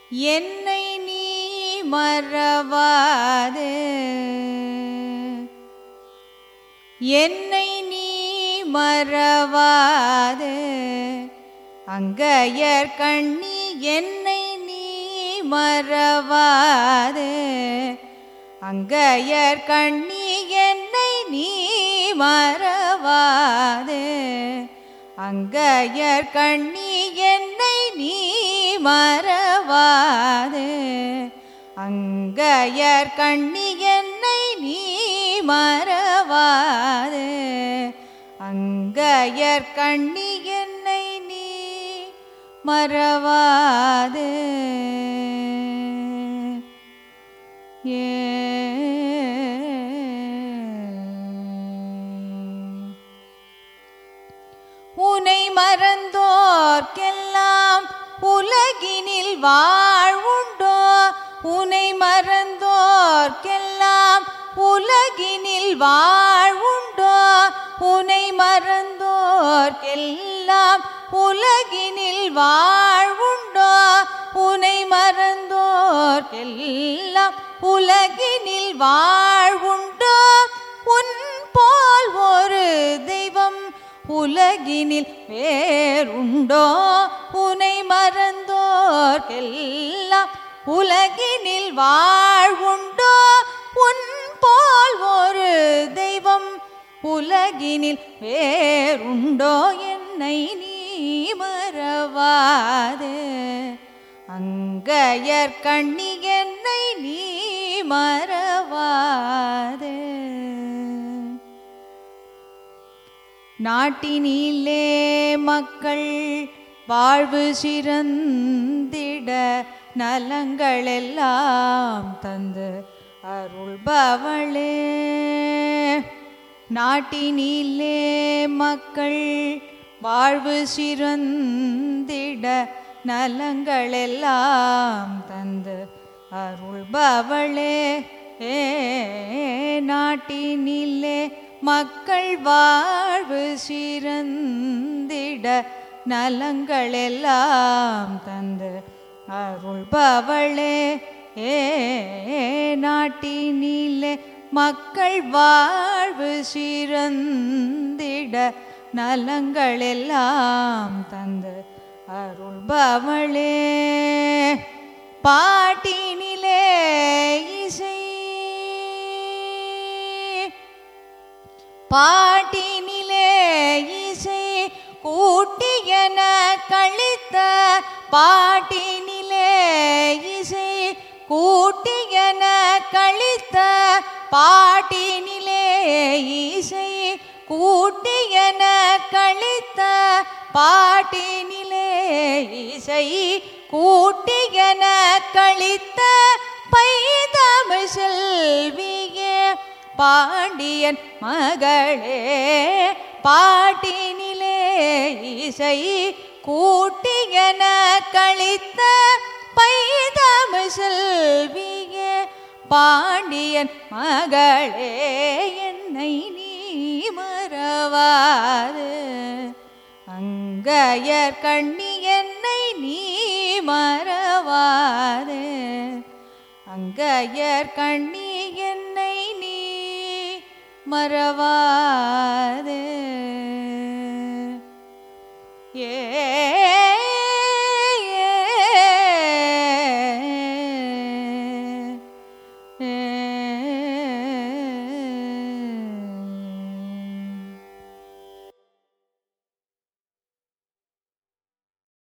என்னை நீ மறவாதே என்னை நீ மறவாதே அங்கையர் கண்ணி என்னை நீ மறவாதே அங்கையர் கண்ணி என்னை நீ மறவாதே அங்கையர் கண்ணி என்னை நீ மறவாதே அங்கையர் கண்ணி என்னை நீ மறவாதே அங்கையர் கண்ணி என்னை நீ மறவாதே ஏ உனை மறந்தோர்க்கெல்லாம் உலகினில் வாழ்வுண்டோ உனை மறந்தோர்க்கெல்லாம் உலகினில் வாழ்வுண்டோ உனை மறந்தோர்க்கெல்லாம் உலகினில் வாழ்வுண்டோ உனை மறந்தோர்க்கெல்லாம் உலகினில் வாழ்வுண்டோ உன் போல் ஒரு தெய்வம் உலகினில் வேறுண்டோ உனை மறந்தோர்க்கெல்லாம் உலகினில் வாழ்வுண்டோ உன் போல் ஒரு தெய்வம் உலகினில் வேறுண்டோ என்னை நீ மறவாதே அங்கையர் கண்ணி என்னை நீ மறவாதே நாட்டினிலே மக்கள் வாழ்வு சிறந்திட நலங்களெல்லாம் தந்து அருள்பவளே நாட்டினிலே மக்கள் வாழ்வு சிறந்திட நலங்களெல்லாம் தந்து அருள்பவளே ஏ நாட்டினிலே மக்கள் வாழ்வு சிறந்திட நலங்களெல்லாம் தந்து அருள்பவளே ஏ நாட்டினிலே மக்கள் வாழ்வு சிறந்திட நலங்களெல்லாம் தந்து அருள்பவளே பாட்டினிலே இசை பாட்டினிலே இசை கூட்டியன கழித்த பாட்டினிலே இசை கூட்டியன கழித்த பாட்டினிலே இசை கூட்டியன கழித்த பாட்டினிலே இசை கூட்டியன கழித்த பைதமிழ் செல்வியே பாண்டியன் மகளே பாட்டினிலே இசை கூட்டியன கழித்த பைதமிழ் செல்வியே பாண்டியன் மகளே என்னை நீ மறவாது அங்கையர் கண்ணி என்னை நீ மறவாதே அங்கையர் கண்ணி என்னை நீ மறவாதே